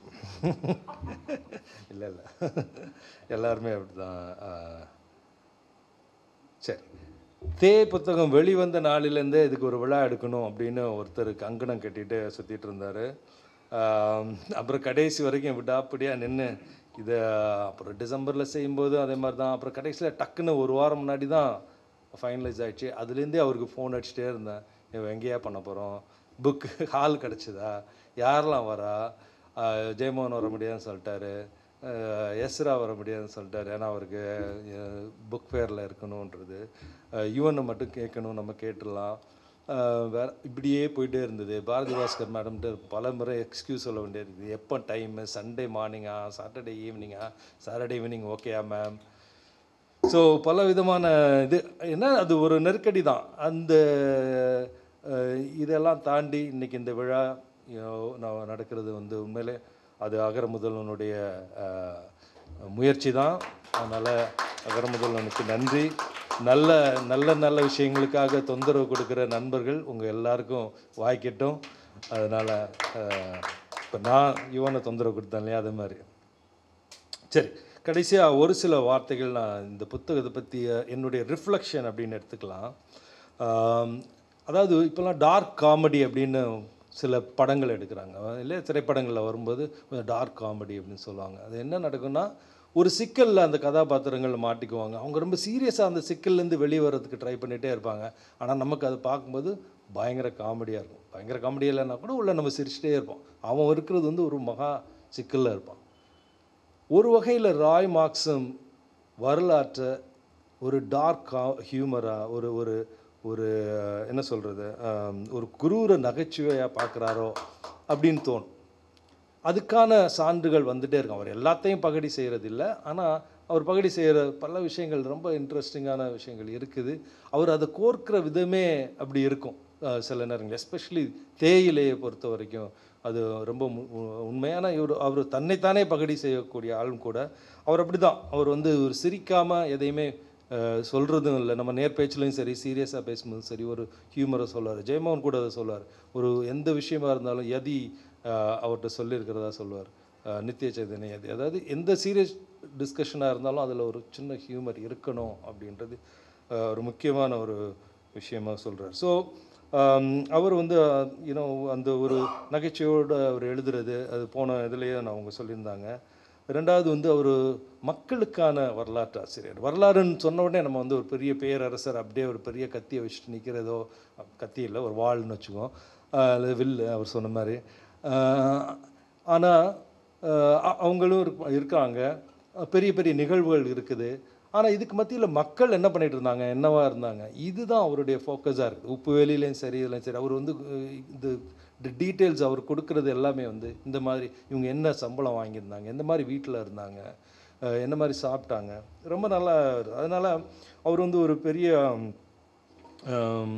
இல்லை இல்லை எல்லாருமே அப்படி தான் சரி தே புத்தகம் வெளிவந்த நாளிலேருந்தே இதுக்கு ஒரு விழா எடுக்கணும் அப்படின்னு ஒருத்தர் கங்கணம் கட்டிட்டு சுற்றிட்டு இருந்தார் அப்புறம் கடைசி வரைக்கும் விடாப்படியாக நின்று இதை அப்புறம் டிசம்பரில் செய்யும்போது அதே மாதிரி தான் அப்புறம் கடைசியில் டக்குன்னு ஒரு வாரம் முன்னாடி தான் ஃபைனலைஸ் ஆயிடுச்சு அதுலேருந்தே அவருக்கு ஃபோன் அடிச்சுட்டே இருந்தேன் இவன் எங்கேயா பண்ண போகிறோம் புக் ஹால் கிடச்சிதா யாரெல்லாம் வரா ஆஹ் ஜெயமோகன் வர முடியாதுன்னு சொல்லிட்டாரு ஆஹ் எஸ்ரா வர முடியாதுன்னு சொல்லிட்டாரு ஏன்னா அவருக்கு புக் ஃபேரில் இருக்கணுன்றது யுவனை மட்டும் கேட்கணும் நம்ம கேட்டுடலாம் ஆஹ் வேற இப்படியே போயிட்டே இருந்தது பாரதி பாஸ்கர் மேடம்கிட்ட பல முறை எக்ஸ்கியூஸ் சொல்ல வேண்டியது இருக்குது எப்போ டைமு சண்டே மார்னிங்கா சாட்டர்டே ஈவினிங்கா சாட்டர்டே ஈவினிங் ஓகேயா மேம் ஸோ பல விதமான இது என்ன அது ஒரு நெருக்கடி தான் அந்த அஹ், இதெல்லாம் தாண்டி இன்னைக்கு இந்த விழா you know, நான் நடக்கிறது வந்து உண்மையிலே அது அகர முதல்வனுடைய அஹ், முயற்சி தான் அதனால் அகர முதல்வனுக்கு நன்றி நல்ல நல்ல நல்ல விஷயங்களுக்காக தொந்தரவு கொடுக்குற நண்பர்கள் உங்கள் எல்லாருக்கும் வாய்க்கட்டும் அதனால் இப்போ நான் யுவனை தொந்தரவு கொடுத்தேன் இல்லையா அது மாதிரி சரி கடைசியாக ஒரு சில வார்த்தைகள் நான் இந்த புத்தகத்தை பற்றிய என்னுடைய ரிஃப்ளெக்ஷன் அப்படின்னு எடுத்துக்கலாம் ஆம், அதாவது இப்போல்லாம் டார்க் காமெடி அப்படின்னு சில படங்கள் எடுக்கிறாங்க இல்லை திரைப்படங்களில் வரும்போது கொஞ்சம் டார்க் காமெடி அப்படின்னு சொல்லுவாங்க அது என்ன நடக்கும்னா ஒரு சிக்கலில் அந்த கதாபாத்திரங்கள் மாட்டிக்குவாங்க அவங்க ரொம்ப சீரியஸாக அந்த சிக்கல்லேருந்து வெளியே வர்றதுக்கு ட்ரை பண்ணிகிட்டே இருப்பாங்க ஆனால் நமக்கு அதை பார்க்கும்போது பயங்கர காமெடியாக இருக்கும் பயங்கர காமெடி இல்லைன்னா கூட உள்ள நம்ம சிரிச்சிட்டே இருப்போம் அவன் இருக்கிறது வந்து ஒரு மகா சிக்கலில் இருப்பான் ஒரு வகையில் ராய் மார்க்ஸம் வரலாற்றை ஒரு டார்க் ஹியூமராக ஒரு ஒரு ஒரு அஹ், என்ன சொல்கிறது ஒரு குரூர நகைச்சுவையாக பார்க்குறாரோ அப்படின்னு தோணும் அதுக்கான சான்றுகள் வந்துட்டே இருக்கும் அவர் எல்லாத்தையும் பகடி செய்கிறது இல்லை ஆனால் அவர் பகடி செய்கிற பல விஷயங்கள் ரொம்ப இன்ட்ரெஸ்டிங்கான விஷயங்கள் இருக்குது அவர் அதை கோர்க்கிற விதமே அப்படி இருக்கும் அஹ் சில நேரங்கள் எஸ்பெஷலி தேயிலையை பொறுத்த வரைக்கும் அது ரொம்ப மு- உ- உண்மையான இவர் அவர் தன்னைத்தானே பகடி செய்யக்கூடிய ஆளும் கூட அவர் அப்படி தான் அவர் வந்து ஒரு சிரிக்காமல் எதையுமே அஹ், சொல்றதும் இல்லை நம்ம நேர்பேச்சிலையும் சரி சீரியஸாக பேசும்போதும் சரி ஒரு ஹியூமரை சொல்லுவார் ஜெயமோகன் கூட அதை சொல்லுவார் ஒரு எந்த விஷயமா இருந்தாலும் எதி அஹ், அவர்கிட்ட சொல்லியிருக்கிறதா சொல்லுவார் அஹ், நித்திய சைதன்ய எதி அதாவது எந்த சீரியஸ் டிஸ்கஷனாக இருந்தாலும் அதில் ஒரு சின்ன ஹியூமர் இருக்கணும் அப்படின்றது அஹ், ஒரு முக்கியமான ஒரு விஷயமா சொல்கிறார் ஸோ அவர் வந்து யூனோ அந்த ஒரு நகைச்சுவையோடு அவர் எழுதுறது அது போன இதுலேயே நான் அவங்க சொல்லியிருந்தாங்க ரெண்டாவது வந்து அவர் மக்களுக்கான வரலாற்று ஆசிரியர் வரலாறுன்னு சொன்ன உடனே நம்ம வந்து ஒரு பெரிய பேரரசர் அப்படியே ஒரு பெரிய கத்தியை வச்சுட்டு நிற்கிறதோ கத்தி இல்லை ஒரு வாள்னு வச்சுக்குவோம் ஆஹ் அல்லது வில்லு அவர் சொன்ன மாதிரி ஆனால் அவங்களும் இருப்ப- இருக்காங்க பெரிய பெரிய நிகழ்வுகள் இருக்குது ஆனால் இதுக்கு மத்தியில் மக்கள் என்ன பண்ணிட்டு இருந்தாங்க என்னவா இருந்தாங்க இதுதான் அவருடைய ஃபோக்கஸாக இருக்குது உப்பு வேலியிலையும் சரி இதெல்லாம் சரி அவர் வந்து அஹ், இந்த டீட்டெயில்ஸ் அவர் கொடுக்கறது எல்லாமே வந்து இந்த மாதிரி இவங்க என்ன சம்பளம் வாங்கியிருந்தாங்க எந்த மாதிரி வீட்டில் இருந்தாங்க அஹ், என்ன மாதிரி சாப்பிட்டாங்க ரொம்ப நல்லா அதனால் அவர் வந்து ஒரு பெரிய ஆம்,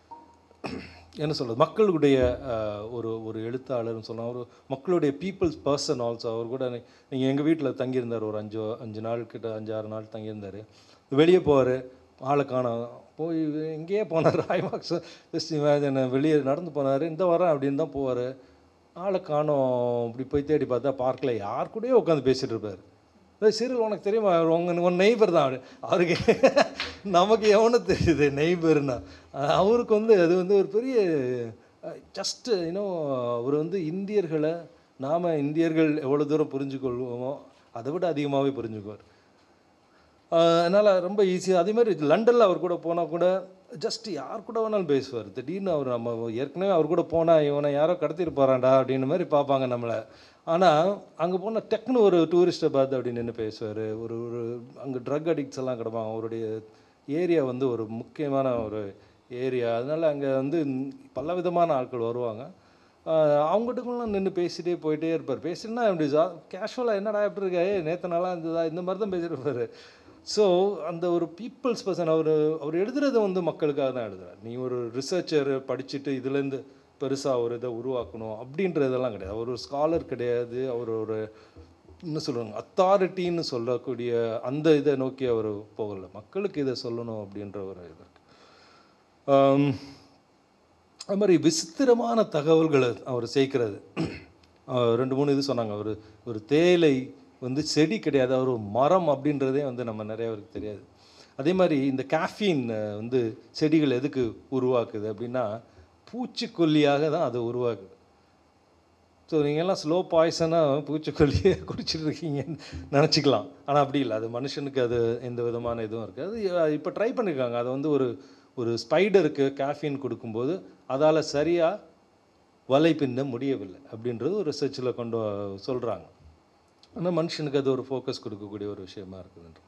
என்ன சொல்கிறது மக்களுடைய அஹ், ஒரு ஒரு எழுத்தாளர்னு சொல்லலாம் ஒரு மக்களுடைய பீப்புள்ஸ் பர்சன் ஆல்சோ அவர் கூட நீங்கள் எங்கள் வீட்டில் தங்கியிருந்தார் ஒரு அஞ்சு அஞ்சு நாள் கிட்ட அஞ்சு ஆறு நாள் தங்கியிருந்தார் வெளியே போவார் ஆளை காணோம் போய் எங்கேயே போனார் ராய்மாக்ஸ் ஜஸ்ட் இமேஜின் வெளியே நடந்து போனார் இந்த வாரம் அப்படின்னு தான் போவார் ஆளை காணோம் இப்படி போய் தேடி பார்த்தா பார்க்கல யார் கூடயோ உட்காந்து பேசிகிட்டு இருப்பார் "ஏய், சிறில் உனக்கு தெரியுமா உங்க உன் நெய்பர் தான் அவரு." அவருக்கு நமக்கு எவனு தெரியுது நெய்பர்னா அவருக்கு வந்து அது வந்து ஒரு பெரிய ஜஸ்ட்டு இன்னும் அவர் வந்து இந்தியர்களை நாம் இந்தியர்கள் எவ்வளோ தூரம் புரிஞ்சுக்கொள்வோமோ அதை விட அதிகமாகவே புரிஞ்சுக்குவார் அதனால் ரொம்ப ஈஸியாக அதே மாதிரி லண்டனில் அவர் கூட போனால் கூட ஜஸ்ட் யார் கூட வேணாலும் பேசுவார் திடீர்னு அவர் நம்ம ஏற்கனவே அவர் கூட போனால் இவனை யாரோ கடத்திட்டு போகிறான்டா அப்படின்ற மாதிரி பார்ப்பாங்க நம்மளை ஆனால் அங்கே போனால் டக்குன்னு ஒரு டூரிஸ்ட்டை பார்த்து அப்படி நின்று பேசுவார் ஒரு ஒரு அங்கே ட்ரக் அடிக்ட்ஸ் எல்லாம் கிடப்பாங்க அவருடைய ஏரியா வந்து ஒரு முக்கியமான ஒரு ஏரியா அதனால் அங்கே வந்து பல விதமான ஆட்கள் வருவாங்க ஆஹ் அவங்ககிட்டக்குள்ள நின்று பேசிட்டே போயிட்டே இருப்பார் பேசினா அப்படி கேஷுவலாக என்னடா எப்படி இருக்கா ஏ நேற்று நல்லா இருந்ததா இந்த மாதிரி தான் பேசியிருப்பார் ஸோ அந்த ஒரு பீப்புள்ஸ் பர்சன் அவர் அவர் எழுதுறது வந்து மக்களுக்காக தான் எழுதுறார் நீ ஒரு ரிசர்ச்சர் படிச்சுட்டு இதுலேருந்து பெருசாக ஒரு இதை உருவாக்கணும் அப்படின்றதெல்லாம் கிடையாது அவர் ஒரு ஸ்காலர் கிடையாது அவர் ஒரு என்ன சொல்லுவாங்க அத்தாரிட்டின்னு சொல்லக்கூடிய அந்த இதை நோக்கி அவர் போகல மக்களுக்கு இதை சொல்லணும் அப்படின்ற ஒரு இது இருக்கு ஆம், அது மாதிரி விசித்திரமான தகவல்களை அவர் சேர்க்கிறது அஹ் ரெண்டு மூணு இது சொன்னாங்க ஒரு ஒரு தேயிலை வந்து செடி கிடையாது அவர் ஒரு மரம் அப்படின்றதே வந்து நம்ம நிறைய பேருக்கு தெரியாது அதே மாதிரி இந்த கேஃபீன் வந்து செடிகள் எதுக்கு உருவாக்குது அப்படின்னா பூச்சிக்கொல்லியாக தான் அது உருவாக்குது ஸோ நீங்கள்லாம் ஸ்லோ பாய்சனாக பூச்சிக்கொல்லியை குடிச்சிட்டு இருக்கீங்கன்னு நினச்சிக்கலாம் ஆனால் அப்படி இல்லை அது மனுஷனுக்கு அது எந்த விதமான இதுவும் இருக்காது இப்போ ட்ரை பண்ணியிருக்காங்க அதை வந்து ஒரு ஒரு ஸ்பைடருக்கு கேஃபீன் கொடுக்கும்போது அதால் சரியாக வலை பின்ன முடியவில்லை அப்படின்றது ஒரு ரிசர்ச்சில் கொண்டு சொல்கிறாங்க ஆனால் மனுஷனுக்கு அது ஒரு ஃபோக்கஸ் கொடுக்கக்கூடிய ஒரு விஷயமா இருக்குதுன்ற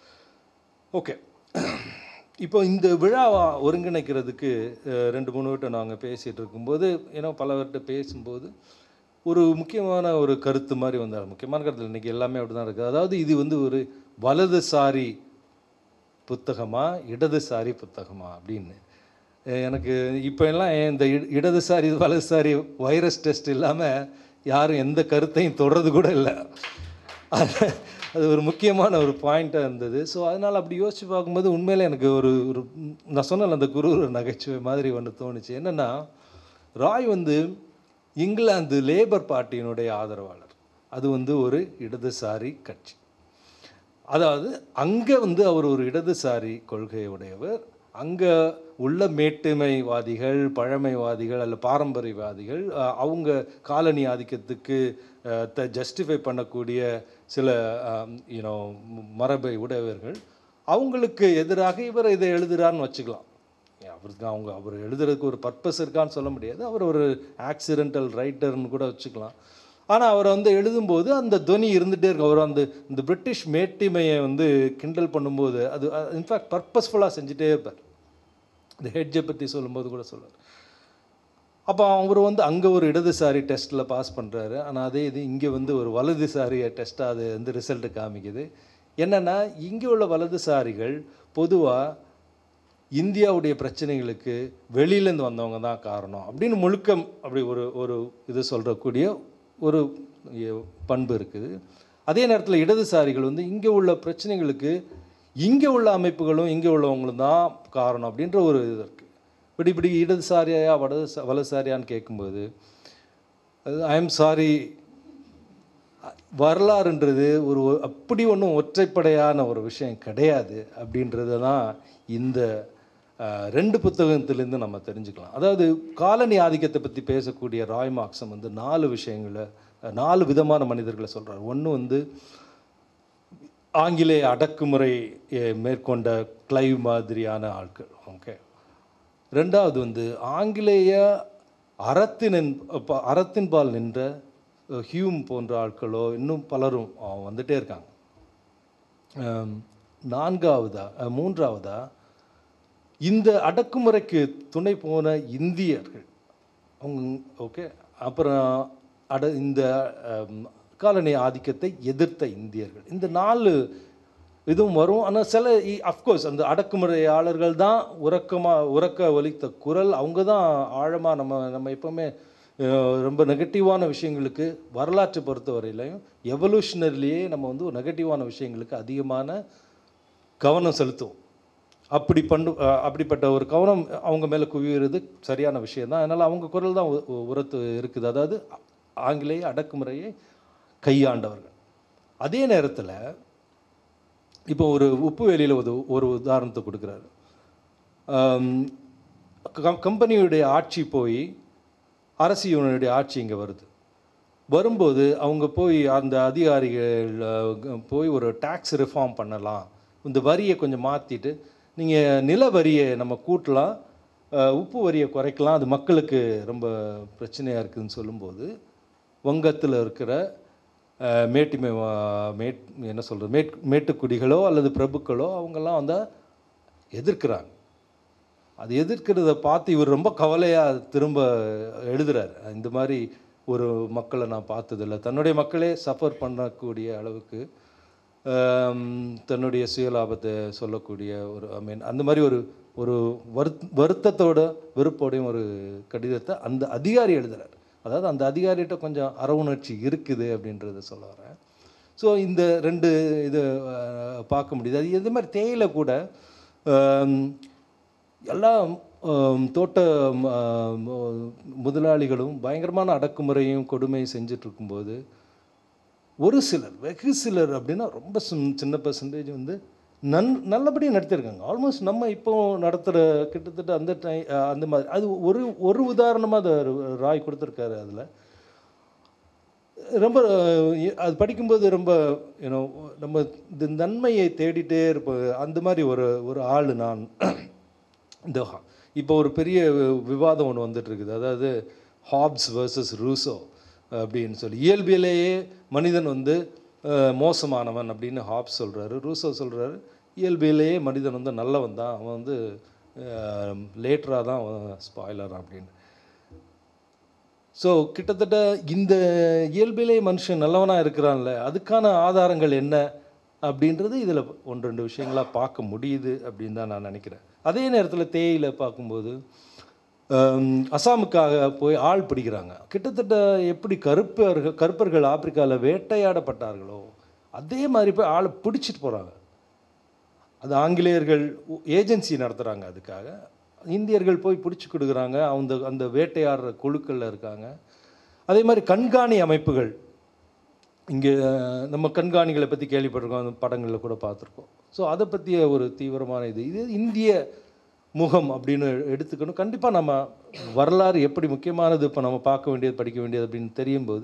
ஓகே இப்போ இந்த விழாவை ஒருங்கிணைக்கிறதுக்கு அஹ், ரெண்டு மூணு விட்ட நாங்கள் பேசிகிட்டு இருக்கும்போது ஏன்னா பலவர்கிட்ட பேசும்போது ஒரு முக்கியமான ஒரு கருத்து மாதிரி வந்தார் முக்கியமான கருத்து இன்றைக்கி எல்லாமே அப்படி தான் இருக்குது அதாவது இது வந்து ஒரு வலதுசாரி புத்தகமா இடதுசாரி புத்தகமா அப்படின்னு அஹ் எனக்கு இப்போ எல்லாம் ஏன் இந்த இட- இடதுசாரி வலதுசாரி வைரஸ் டெஸ்ட் இல்லாமல் யாரும் எந்த கருத்தையும் தொடர்றது கூட இல்லை அது ஒரு முக்கியமான ஒரு பாயிண்ட்டாக இருந்தது ஸோ அதனால் அப்படி யோசித்து பார்க்கும்போது உண்மையில எனக்கு ஒரு ஒரு நான் சொன்னல அந்த குரு ஒரு நகைச்சுவை மாதிரி ஒன்று தோணுச்சு என்னென்னா ராய் வந்து இங்கிலாந்து லேபர் பார்ட்டியினுடைய ஆதரவாளர் அது வந்து ஒரு இடதுசாரி கட்சி அதாவது அங்கே வந்து அவர் ஒரு இடதுசாரி கொள்கையுடையவர் அங்கே உள்ள மேட்டுமைவாதிகள் பழமைவாதிகள் அல்ல பாரம்பரியவாதிகள் அஹ், அவங்க காலனி ஆதிக்கத்துக்கு ஜஸ்டிஃபை பண்ணக்கூடிய சில யூனோ மரபை உடையவர்கள் அவங்களுக்கு எதிராக இவர் இதை எழுதுறாருன்னு வச்சுக்கலாம் அவருக்கு அவங்க அவர் எழுதுறதுக்கு ஒரு பர்பஸ் இருக்கான்னு சொல்ல முடியாது அவர் ஒரு ஆக்சிடென்டல் ரைட்டர்னு கூட வச்சுக்கலாம் ஆனால் அவர் வந்து எழுதும்போது அந்த துவனி இருந்துகிட்டே இருக்கும் அவர் அந்த இந்த பிரிட்டிஷ் மேட்டிமையை வந்து கிண்டல் பண்ணும்போது அது இன்ஃபேக்ட் பர்பஸ்ஃபுல்லாக செஞ்சுட்டே இருப்பார் இந்த ஹெட்ஜை பற்றி சொல்லும்போது கூட சொல்லுவார் அப்போ அவர் வந்து அங்கே ஒரு இடதுசாரி டெஸ்ட்டில் பாஸ் பண்ணுறாரு ஆனால் அதே இது இங்கே வந்து ஒரு வலதுசாரி டெஸ்ட்டாக அது வந்து ரிசல்ட்டு காமிக்குது என்னென்னா இங்கே உள்ள வலதுசாரிகள் பொதுவாக இந்தியாவுடைய பிரச்சனைகளுக்கு வெளியிலேருந்து வந்தவங்க தான் காரணம் அப்படின்னு முழுக்கம் அப்படி ஒரு ஒரு இது சொல்கிறக்கூடிய ஒரு எ- பண்பு இருக்குது அதே நேரத்தில் இடதுசாரிகள் வந்து இங்கே உள்ள பிரச்சனைகளுக்கு இங்கே உள்ள அமைப்புகளும் இங்கே உள்ளவங்களும் தான் காரணம் அப்படின்ற ஒரு இது இருக்குது இப்படி இப்படி இடதுசாரியா வலது வலதுசாரியான்னு கேட்கும்போது ஐ எம் சாரி வரலாறுன்றது ஒரு ஒ- அப்படி ஒன்றும் ஒற்றைப்படையான ஒரு விஷயம் கிடையாது அப்படின்றத தான் இந்த அஹ், ரெண்டு புத்தகத்திலேருந்து நம்ம தெரிஞ்சுக்கலாம் அதாவது காலனி ஆதிக்கத்தை பற்றி பேசக்கூடிய ராய் மார்க்சம் வந்து நாலு விஷயங்களை அஹ், நாலு விதமான மனிதர்களை சொல்கிறார் ஒன்று வந்து ஆங்கிலேய அடக்குமுறை அஹ், மேற்கொண்ட கிளைவ் மாதிரியான ஆட்கள் ஓகே ரெண்டாவது வந்து ஆங்கிலேய அறத்தின் ப- அறத்தின்பால் நின்ற அஹ், ஹியூம் போன்ற ஆட்களோ இன்னும் பலரும் அஹ், வந்துட்டே இருக்காங்க அம், நான்காவதா அஹ், மூன்றாவதா இந்த அடக்குமுறைக்கு துணை போன இந்தியர்கள் அவங்க ஓகே அப்புறம் அட இந்த அம், காலனி ஆதிக்கத்தை எதிர்த்த இந்தியர்கள் இந்த நாலு இதுவும் வரும் ஆனால் சில அஃப்கோர்ஸ் அந்த அடக்குமுறையாளர்கள் தான் உறக்கமாக உறக்க ஒலித்த குரல் அவங்க தான் ஆழமாக நம்ம நம்ம எப்போவுமே அஹ், ரொம்ப நெகட்டிவான விஷயங்களுக்கு வரலாற்றை பொறுத்தவரையிலையும் எவல்யூஷனரிலேயே நம்ம வந்து ஒரு நெகட்டிவான விஷயங்களுக்கு அதிகமான கவனம் செலுத்துவோம் அப்படி பண்ணு அஹ் அப்படிப்பட்ட ஒரு கவனம் அவங்க மேலே குவிகிறது சரியான விஷயம் தான் அதனால் அவங்க குரல் தான் உ- உ- உரத்து இருக்குது அதாவது ஆங்கிலேய அடக்குமுறையை கையாண்டவர்கள் அதே நேரத்தில் இப்போ ஒரு உப்பு வெளியில் ஒரு ஒரு உதாரணத்தை கொடுக்குறாரு கம் கம்பெனியுடைய ஆட்சி போய் அரசியலுடைய ஆட்சி இங்கே வருது வரும்போது அவங்க போய் அந்த அதிகாரிகள் அஹ், போய் ஒரு டேக்ஸ் ரிஃபார்ம் பண்ணலாம் இந்த வரியை கொஞ்சம் மாற்றிட்டு நீங்கள் நில வரியை நம்ம கூட்டலாம் அஹ், உப்பு வரியை குறைக்கலாம் அது மக்களுக்கு ரொம்ப பிரச்சனையாக இருக்குதுன்னு சொல்லும்போது வங்கத்தில் இருக்கிற அஹ், மேட்டிமை வா- மேட் என்ன சொல்கிறது மேட் மேட்டுக்குடிகளோ அல்லது பிரபுக்களோ அவங்கெல்லாம் வந்து எதிர்க்கிறாங்க அது எதிர்க்கிறத பார்த்து இவர் ரொம்ப கவலையாக திரும்ப எழுதுறாரு இந்த மாதிரி ஒரு மக்களை நான் பார்த்ததில்ல தன்னுடைய மக்களே சஃபர் பண்ணக்கூடிய அளவுக்கு ஆம், தன்னுடைய சுயலாபத்தை சொல்லக்கூடிய ஒரு ஐ மீன் அந்த மாதிரி ஒரு ஒரு வருத் வருத்தத்தோட வெறுப்போடையும் ஒரு கடிதத்தை அந்த அதிகாரி எழுதுறாரு அதாவது அந்த அதிகாரிகிட்ட கொஞ்சம் அற உணர்ச்சி இருக்குது அப்படின்றத சொல்ல வரேன் ஸோ இந்த ரெண்டு இது அஹ், பார்க்க முடியுது அது இதே மாதிரி தேயிலை கூட ஆம், எல்லா ஆம், தோட்ட ஆம், முதலாளிகளும் பயங்கரமான அடக்குமுறையும் கொடுமையும் செஞ்சுட்டு இருக்கும்போது ஒரு சிலர் வெகு சிலர் அப்படின்னா ரொம்ப சின்- சின்ன பர்சன்டேஜ் வந்து நன் நல்லபடியாக நடத்தியிருக்காங்க ஆல்மோஸ்ட் நம்ம இப்போ நடத்துகிற கிட்டத்தட்ட அந்த டை அந்த மாதிரி அது ஒரு ஒரு உதாரணமாக அதை ராய் கொடுத்துருக்காரு அதில் ரொம்ப அஹ், அது படிக்கும்போது ரொம்ப யூனோ நம்ம இந்த நன்மையை தேடிட்டே இருப்போம் அந்த மாதிரி ஒரு ஒரு ஆள் நான் இந்த ஹா- இப்போ ஒரு பெரிய விவாதம் ஒன்று வந்துட்டு இருக்குது அதாவது ஹாப்ஸ் வர்சஸ் ரூசோ அப்படின்னு சொல்லி இயல்பிலேயே மனிதன் வந்து அஹ், மோசமானவன் அப்படின்னு ஹாப்ஸ் சொல்கிறாரு ரூசோ சொல்கிறாரு இயல்பிலேயே மனிதன் வந்து நல்லவன் தான் அவன் வந்து லேட்டராக தான் அவன் ஸ்பாய்லர் அப்படின்னு ஸோ கிட்டத்தட்ட இந்த இயல்பிலே மனுஷன் நல்லவனாக இருக்கிறான்ல அதுக்கான ஆதாரங்கள் என்ன அப்படின்றது இதில் ஒன்று ரெண்டு விஷயங்களாக பார்க்க முடியுது அப்படின்னு தான் நான் நினைக்கிறேன் அதே நேரத்தில் தேயிலை பார்க்கும்போது ஹம், அசாமுக்காக போய் ஆள் பிடிக்கிறாங்க கிட்டத்தட்ட எப்படி கருப்பர்கள் கருப்பர்கள் ஆப்பிரிக்காவில் வேட்டையாடப்பட்டார்களோ அதே மாதிரி போய் ஆளை பிடிச்சிட்டு போகிறாங்க அது ஆங்கிலேயர்கள் ஏஜென்சி நடத்துகிறாங்க அதுக்காக இந்தியர்கள் போய் பிடிச்சி கொடுக்குறாங்க அந்த அந்த வேட்டையாடுற குழுக்களில் இருக்காங்க அதே மாதிரி கண்காணி அமைப்புகள் இங்கே நம்ம கண்காணிகளை பற்றி கேள்விப்பட்டிருக்கோம் அந்த படங்களில் கூட பார்த்துருக்கோம் ஸோ அதை பற்றிய ஒரு தீவிரமான இது இது இந்திய முகம் அப்படின்னு எடுத்துக்கணும் கண்டிப்பாக நம்ம வரலாறு எப்படி முக்கியமானது இப்போ நம்ம பார்க்க வேண்டியது படிக்க வேண்டியது அப்படின்னு தெரியும் போது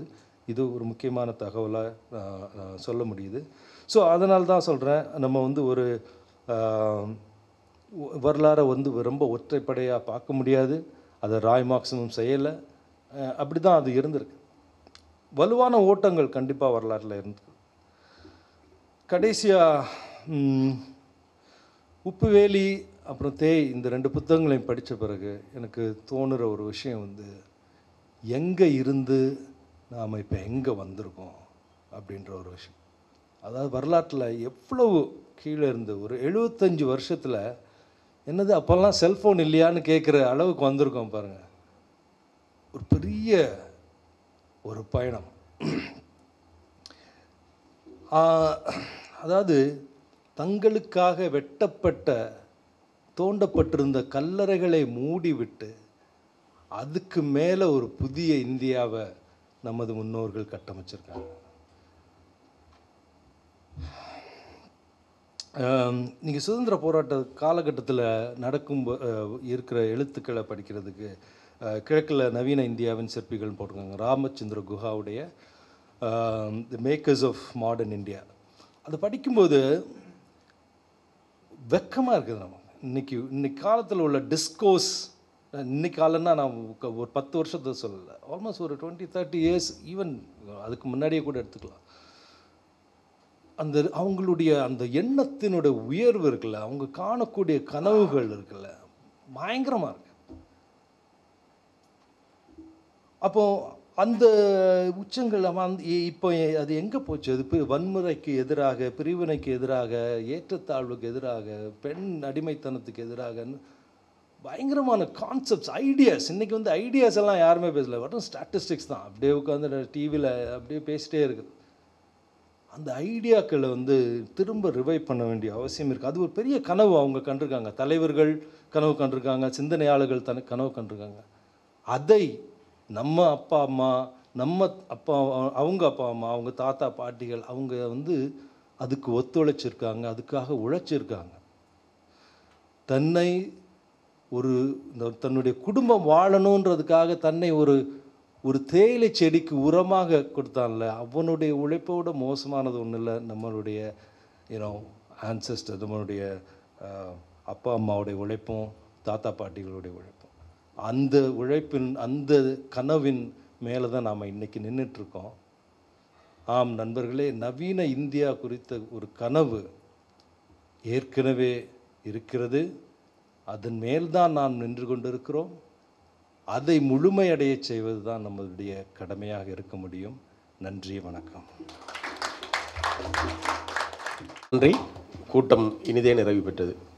இது ஒரு முக்கியமான தகவலாக நான் சொல்ல முடியுது ஸோ அதனால தான் சொல்கிறேன் நம்ம வந்து ஒரு ஆஹ், ஒ- வரலாறை வந்து ரொம்ப ஒற்றைப்படையாக பார்க்க முடியாது அதை ராய் மார்க்ஸமும் செய்யலை அப்படி தான் அது இருந்திருக்கு வலுவான ஓட்டங்கள் கண்டிப்பாக வரலாற்றில் இருந்திருக்கு கடைசியாக உப்புவேலி அப்புறம் தேய் இந்த ரெண்டு புத்தகங்களையும் படித்த பிறகு எனக்கு தோணுற ஒரு விஷயம் வந்து எங்கே இருந்து நாம் இப்போ எங்கே வந்திருக்கோம் அப்படின்ற ஒரு விஷயம் அதாவது வரலாற்றில் எவ்வளவு கீழே இருந்து ஒரு எழுபத்தஞ்சு வருஷத்தில் என்னது அப்போல்லாம் செல்ஃபோன் இல்லையான்னு கேட்குற அளவுக்கு வந்திருக்கோம் பாருங்கள் ஒரு பெரிய ஒரு பயணம் ஆஹ், அதாவது தங்களுக்காக வெட்டப்பட்ட தோண்டப்பட்டிருந்த கல்லறைகளை மூடிவிட்டு அதுக்கு மேலே ஒரு புதிய இந்தியாவை நமது முன்னோர்கள் கட்டமைச்சிருக்காங்க நீங்கள் சுதந்திர போராட்ட காலகட்டத்தில் நடக்கும் போ- அஹ், இருக்கிற எழுத்துக்களை படிக்கிறதுக்கு அஹ், கிழக்கில் நவீன இந்தியாவின் சிற்பிகள் போட்டிருக்காங்க ராமச்சந்திர குஹாவுடைய the makers of modern India அதை படிக்கும்போது வெக்கமாக இருக்குது நம்ம இன்னைக்கு இன்னைக்கு காலத்தில் உள்ள டிஸ்கோஸ் இன்னைக்கு காலம்னா நான் க- ஒரு பத்து வருஷத்தை சொல்லலை ஆல்மோஸ்ட் ஒரு டுவெண்ட்டி தேர்ட்டி இயர்ஸ் ஈவன் அதுக்கு முன்னாடியே கூட எடுத்துக்கலாம் அந்த அவங்களுடைய அந்த எண்ணத்தினுடைய உயர்வு இருக்குல்ல அவங்க காணக்கூடிய கனவுகள் இருக்குல்ல பயங்கரமாக இருக்கு அப்போ அந்த உச்சங்கள் அவன் அந்த இ- இப்போ அது எங்கே போச்சு அது பி- வன்முறைக்கு எதிராக பிரிவினைக்கு எதிராக ஏற்றத்தாழ்வுக்கு எதிராக பெண் அடிமைத்தனத்துக்கு எதிராகன்னு பயங்கரமான கான்செப்ட்ஸ் ஐடியாஸ் இன்னைக்கு வந்து ஐடியாஸ் எல்லாம் யாருமே பேசல வெறும் ஸ்டாட்டிஸ்டிக்ஸ் தான் அப்படியே உட்காந்து டிவியில் அப்படியே பேசிட்டே இருக்குது அந்த ஐடியாக்களை வந்து திரும்ப ரிவைவ் பண்ண வேண்டிய அவசியம் இருக்குது அது ஒரு பெரிய கனவு அவங்க கண்டிருக்காங்க தலைவர்கள் கனவு கண்டிருக்காங்க சிந்தனையாளர்கள் தன கனவு கண்டிருக்காங்க அதை நம்ம அப்பா அம்மா நம்ம அப்பா அவங்க அப்பா அம்மா அவங்க தாத்தா பாட்டிகள் அவங்க வந்து அதுக்கு ஒத்துழைச்சிருக்காங்க அதுக்காக உழைச்சிருக்காங்க தன்னை ஒரு இந்த தன்னுடைய குடும்பம் வாழணுன்றதுக்காக தன்னை ஒரு ஒரு தேயிலை செடிக்கு உரமாக கொடுத்தான்ல அவனுடைய உழைப்போட மோசமானது ஒன்றும் இல்லை நம்மளுடைய யூனோ ஆன்சஸ்டர் நம்மளுடைய அஹ், அப்பா அம்மாவுடைய உழைப்பும் தாத்தா பாட்டிகளுடைய உழைப்பும் அந்த உழைப்பின் அந்த கனவின் மேலே தான் நாம் இன்றைக்கி நின்றுட்டுருக்கோம் ஆம் நண்பர்களே நவீன இந்தியா குறித்த ஒரு கனவு ஏற்கனவே இருக்கிறது அதன் மேல்தான் நாம் நின்று கொண்டிருக்கிறோம் அதை முழுமையடையச் செய்வது தான் நம்மளுடைய கடமையாக இருக்க முடியும் நன்றி வணக்கம் நன்றி கூட்டம் இனிதே நிறைவு பெற்றது